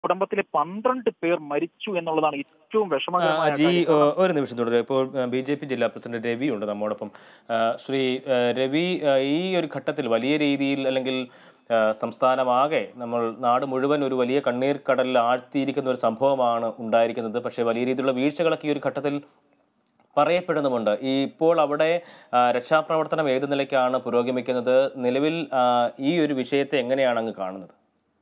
കുടുംബത്തിലെ പന്ത്രണ്ട് പേർ മരിച്ചു എന്നുള്ളതാണ് ഏറ്റവും ആ, വിഷമകരമായ ജി കാര്യം. ഏ, ഒരു നിമിഷം തുടരുക ഇപ്പോൾ ബി ജെ പി ജില്ലാ പ്രസിഡന്റ് രവി ഉണ്ട് നമ്മോടൊപ്പം ആ, ശ്രീ ആ, രവി ആ, ഈ ഒരു ഘട്ടത്തിൽ വലിയ രീതിയിൽ അല്ലെങ്കിൽ ആ, സംസ്ഥാനമാകെ നമ്മൾ നാട് മുഴുവൻ ഒരു വലിയ കണ്ണീർ കടലിൽ ആഴ്ത്തിയിരിക്കുന്ന ഒരു സംഭവമാണ് ഉണ്ടായിരിക്കുന്നത് പക്ഷേ വലിയ രീതിയിലുള്ള വീഴ്ചകളൊക്കെ ഈ ഒരു ഘട്ടത്തിൽ പറയപ്പെടുന്നുമുണ്ട് ഈ ഇപ്പോൾ അവിടെ ആ, രക്ഷാപ്രവർത്തനം ഏത് നിലയ്ക്കാണ് പുരോഗമിക്കുന്നത് നിലവിൽ ആ, ഈ ഒരു വിഷയത്തെ എങ്ങനെയാണ് അങ്ങ് കാണുന്നത്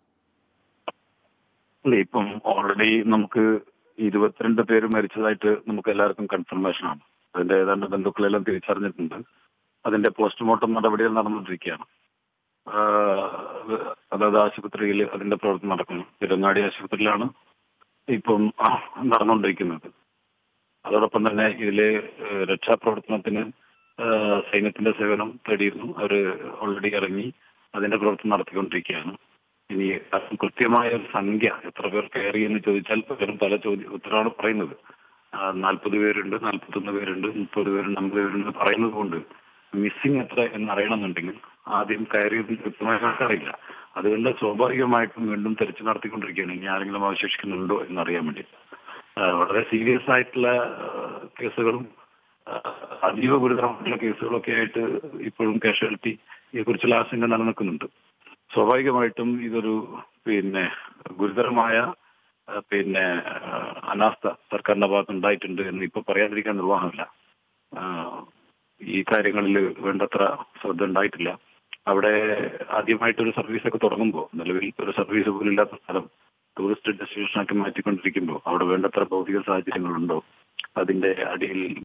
അല്ല ഇപ്പം ഓൾറെഡി നമുക്ക് ഇരുപത്തിരണ്ട് പേര് മരിച്ചതായിട്ട് നമുക്ക് എല്ലാവർക്കും കൺഫർമേഷൻ ആണ് അതിന്റെ ഏതാണ്ട് ബന്ധുക്കളെല്ലാം തിരിച്ചറിഞ്ഞിട്ടുണ്ട് അതിന്റെ പോസ്റ്റ്മോർട്ടം നടപടികൾ നടന്നുകൊണ്ടിരിക്കുകയാണ് ആഹ് അതായത് ആശുപത്രിയിൽ അതിന്റെ പ്രവർത്തനം നടക്കുന്നു തിരുവങ്ങാടി ആശുപത്രിയിലാണ് ഇപ്പം നടന്നുകൊണ്ടിരിക്കുന്നത് അതോടൊപ്പം തന്നെ ഇതിലെ ഏഹ് രക്ഷാപ്രവർത്തനത്തിന് ഏഹ് സൈന്യത്തിന്റെ സേവനം തേടിയിരുന്നു അവർ ഓൾറെഡി ഇറങ്ങി അതിന്റെ പ്രവർത്തനം നടത്തിക്കൊണ്ടിരിക്കുകയാണ് ഇനി അത് കൃത്യമായ ഒരു സംഖ്യ എത്ര പേർ കയറി എന്ന് ചോദിച്ചാൽ പലരും പല ചോദ്യ ഉത്തരവാണ് പറയുന്നത് നാൽപ്പത് പേരുണ്ട് നാൽപ്പത്തൊന്ന് പേരുണ്ട് മുപ്പത് പേരുണ്ട് അമ്പത് പേരുണ്ട് പറയുന്നത് കൊണ്ട് മിസ്സിംഗ് എത്ര എന്ന് അറിയണമെന്നുണ്ടെങ്കിൽ ആദ്യം കയറിയതിന് കൃത്യമായ കണക്കറിയില്ല അതുകൊണ്ട് സ്വാഭാവികമായിട്ടും വീണ്ടും തെരച്ചിൽ നടത്തിക്കൊണ്ടിരിക്കുകയാണ് ഇനി ആരെങ്കിലും അവശേഷിക്കുന്നുണ്ടോ എന്നറിയാൻ വേണ്ടി ആ, വളരെ സീരിയസ് ആയിട്ടുള്ള ആ, കേസുകളും ആ, അതീവ ഗുരുതരമായിട്ടുള്ള കേസുകളൊക്കെ ആയിട്ട് ഇപ്പോഴും കാഷ്വാലിറ്റിയെ കുറിച്ചുള്ള ആശങ്ക നിലനിൽക്കുന്നുണ്ട് സ്വാഭാവികമായിട്ടും ഇതൊരു പിന്നെ ഗുരുതരമായ ആ, പിന്നെ ആ, അനാസ്ഥ സർക്കാരിന്റെ ഭാഗത്ത് ഉണ്ടായിട്ടുണ്ട് എന്ന് ഇപ്പൊ പറയാതിരിക്കാൻ നിർവാഹമില്ല ആ, ഈ കാര്യങ്ങളിൽ വേണ്ടത്ര ശ്രദ്ധ ഉണ്ടായിട്ടില്ല അവിടെ ആദ്യമായിട്ടൊരു സർവീസ് ഒക്കെ തുടങ്ങുമ്പോൾ നിലവിൽ ഒരു സർവീസ് പോലും ഇല്ലാത്ത സ്ഥലം ടൂറിസ്റ്റ് ഡെസ്റ്റിനേഷൻ ആക്കി മാറ്റിക്കൊണ്ടിരിക്കുമ്പോൾ അവിടെ വേണ്ടത്ര ഭൗതിക സാഹചര്യങ്ങളുണ്ടോ അതിന്റെ അടിയിൽ